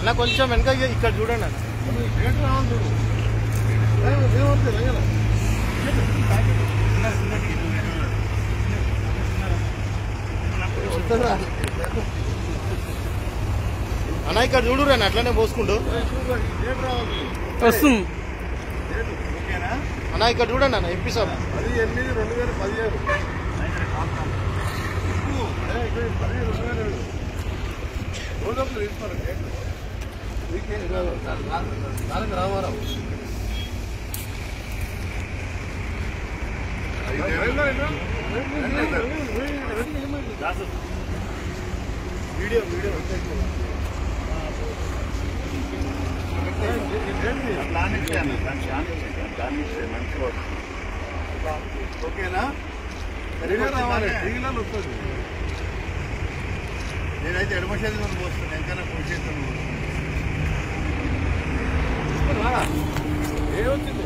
అన్న కొంచెం వెనక ఇక్కడ చూడండి అన్న రేటు రావాలి చూడు ఏం- ఏమవుతుంది రంగన వస్తుందా? అన్న ఇక్కడ చూడు రా అట్లనే పోసుకుంటూ ఏ, చూడు, రేటు రావాలి వస్తుంది రేటు ఓకేనా అన్న ఇక్కడ చూడండి అన్న ఎంపీ సాబ్ పది ఎనిమిది రెండు వేల పదిహేను ఇప్పుడు, ఏ, ఇక్కడ పది రెండు వేల ఏడు రోజప్పుడు తీసుకోండి రేటు మీకే కాదు, తారక రామారావు వీడియో వీడియో ఓకేనా రివ్యూ రావాలి టీవీలో వస్తుంది నేనైతే ఎడమ చేతిలో పోస్తాను వెంకన్న కుడి చేతిలో ఏ వచ్చింది